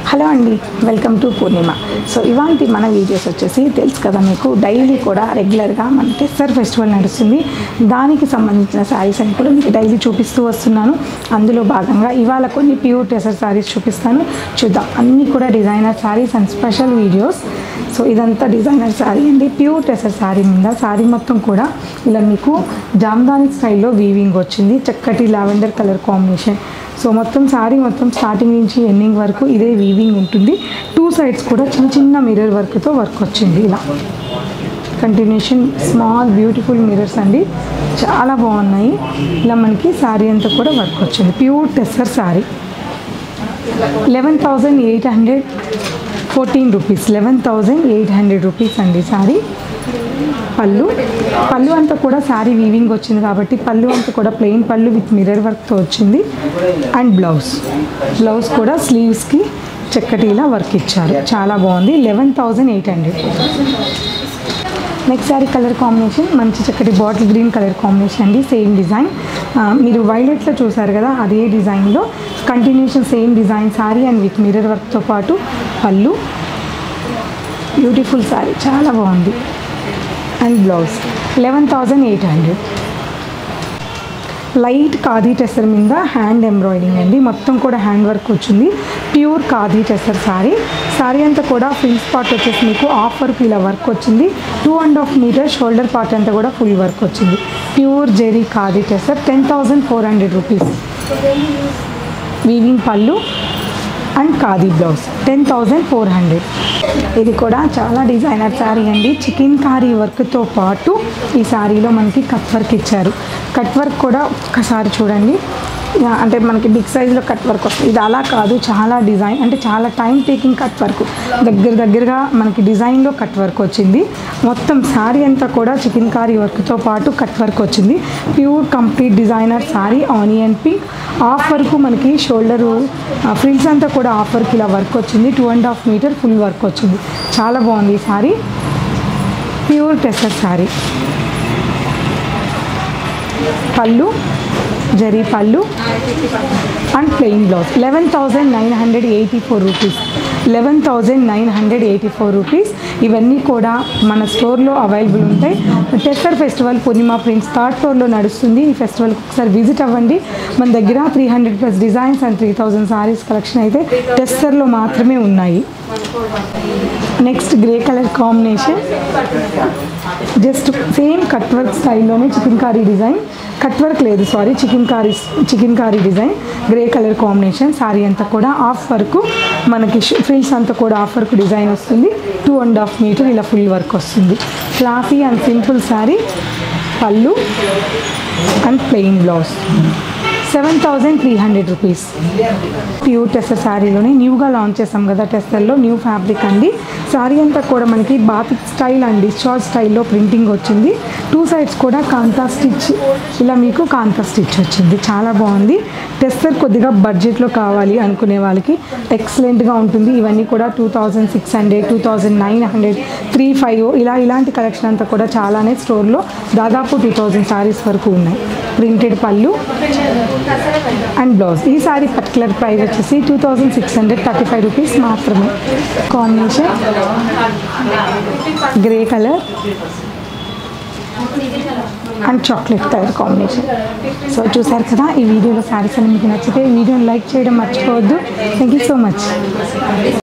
hello అండి welcome to Purnima so ఇవాంటి మన వీడియోస్ వచ్చేసి తెలుసు కదా మీకు డైలీ కూడా రెగ్యులర్గా మన టెస్టర్ ఫెస్టివల్ నడుస్తుంది దానికి సంబంధించిన శారీస్ అని కూడా మీకు డైలీ చూపిస్తూ వస్తున్నాను అందులో భాగంగా ఇవాళ కొన్ని ప్యూర్ టెసర్ శారీస్ చూపిస్తాను చూద్దాం అన్నీ కూడా designer saris and special videos so ఇదంతా డిజైనర్ శారీ అండి ప్యూర్ టెసర్ శారీ మీద శారీ మొత్తం కూడా ఇలా మీకు జామ్దాని స్టైల్లో వీవింగ్ వచ్చింది చక్కటి లావెండర్ కలర్ కాంబినేషన్ సో మొత్తం శారీ మొత్తం స్టార్టింగ్ నుంచి ఎండింగ్ వరకు ఇదే వీవింగ్ ఉంటుంది టూ సైడ్స్ కూడా చిన్న చిన్న మిర్రర్ వర్క్తో వర్క్ వచ్చింది ఇలా కంటిన్యూషన్ స్మాల్ బ్యూటిఫుల్ మిర్రర్స్ అండి చాలా బాగున్నాయి ఇలా మనకి శారీ అంతా కూడా వర్క్ వచ్చింది pure tussar sari eleven thousand eight hundred fourteen rupees eleven thousand eight hundred rupees అండి శారీ పళ్ళు పళ్ళు అంతా కూడా శారీ వీవింగ్ వచ్చింది కాబట్టి పళ్ళు అంతా కూడా ప్లెయిన్ పళ్ళు విత్ మిర్రర్ వర్క్తో వచ్చింది అండ్ బ్లౌజ్ బ్లౌజ్ కూడా స్లీవ్స్కి చక్కటి ఇలా వర్క్ ఇచ్చారు చాలా బాగుంది eleven thousand eight hundred next sari colour combination మంచి చక్కటి బాటిల్ గ్రీన్ కలర్ కాంబినేషన్ అండి సేమ్ డిజైన్ ఆ, మీరు వైలెట్లో చూసారు కదా అదే డిజైన్లో continuation same design sari and with mirror వర్క్తో పాటు పళ్ళు బ్యూటిఫుల్ శారీ చాలా బాగుంది and blouse eleven thousand eight hundred light khadi tussar మీద హ్యాండ్ ఎంబ్రాయిడింగ్ అండి మొత్తం కూడా హ్యాండ్ వర్క్ వచ్చింది ప్యూర్ ఖాదీ టెసర్ సారీ సారీ అంతా కూడా ఫ్రిల్స్ పార్ట్ వచ్చేసి మీకు హాఫ్ వర్క్ ఇలా వర్క్ వచ్చింది two and half metre shoulder part అంతా కూడా ఫుల్ వర్క్ వచ్చింది pure zari khadi tussar ten thousand four hundred rupees weaving pallu and khadi blouse ten thousand four hundred ఇది కూడా చాలా డిజైనర్ శారీ అండి చికెన్ కారీ వర్క్తో పాటు ఈ శారీలో మనకి కట్ వర్క్ ఇచ్చారు కట్ వర్క్ కూడా ఒక్కసారి చూడండి యా, అంటే మనకి బిగ్ సైజ్లో కట్ వర్క్ వస్తుంది ఇది అలా కాదు చాలా డిజైన్ అంటే చాలా టైం టేకింగ్ కట్ వర్క్ దగ్గర దగ్గరగా మనకి డిజైన్లో కట్ వర్క్ వచ్చింది మొత్తం శారీ అంతా కూడా చికెన్ కారీ వర్క్తో పాటు కట్ వర్క్ వచ్చింది pure complete designer sari onion pink half వరకు మనకి షోల్డరు ఫ్రిల్స్ అంతా కూడా హాఫ్ వర్క్ ఇలా వర్క్ వచ్చింది two and half meter full work వచ్చింది చాలా బాగుంది ఈ sari pure టెసర్ sari pallu zari pallu and plain blouse eleven thousand nine hundred eighty four rupees eleven thousand nine hundred eighty four rupees ఇవన్నీ కూడా మన స్టోర్లో అవైలబుల్ ఉంటాయి tussar festival Purnima prints third ఫ్లోర్లో నడుస్తుంది ఈ ఫెస్టివల్కి ఒకసారి విజిట్ అవ్వండి మన దగ్గర three hundred plus designs and three thousand saris collection అయితే టెస్టర్లో మాత్రమే ఉన్నాయి next grey colour combination just same cut work స్టైల్లోనే chikankari design cut work లేదు sorry chicken chikankari chikankari design grey colour combination sari అంతా కూడా హాఫ్ వర్క్ మనకి ఫ్రిల్స్ అంతా కూడా హాఫ్ వర్క్ డిజైన్ వస్తుంది టూ అండ్ హాఫ్ మీటర్ ఇలా ఫుల్ వర్క్ వస్తుంది classy and simple sari pallu and plain blouse seven thousand three hundred rupees pure tussar శారీలోనే న్యూగా లాంచ్ చేసాం కదా టెస్టర్లో న్యూ ఫ్యాబ్రిక్ అండి శారీ అంతా కూడా మనకి బాతిక్ స్టైల్ అండ్ డిశ్చార్జ్ స్టైల్లో ప్రింటింగ్ వచ్చింది టూ సైడ్స్ కూడా కాంతా స్టిచ్ ఇలా మీకు కాంతా స్టిచ్ వచ్చింది చాలా బాగుంది టెస్టర్ కొద్దిగా బడ్జెట్లో కావాలి అనుకునే వాళ్ళకి ఎక్సలెంట్గా ఉంటుంది ఇవన్నీ కూడా two thousand six hundred two thousand nine hundred three five ఇలా ఇలాంటి కలెక్షన్ అంతా కూడా చాలానే స్టోర్లో దాదాపు టూ థౌజండ్ శారీస్ వరకు ఉన్నాయి ప్రింటెడ్ పళ్ళు అండ్ బ్లౌజ్ ఈ సారీ పర్టికులర్ ప్రైస్ వచ్చేసి two thousand six hundred thirty five rupees మాత్రమే combination grey colour and chocolate colour combination so చూసారు కదా ఈ వీడియోలో శారీస్ అని మీకు నచ్చితే ఈ వీడియోని లైక్ చేయడం మర్చిపోవద్దు థ్యాంక్ యూ సో మచ్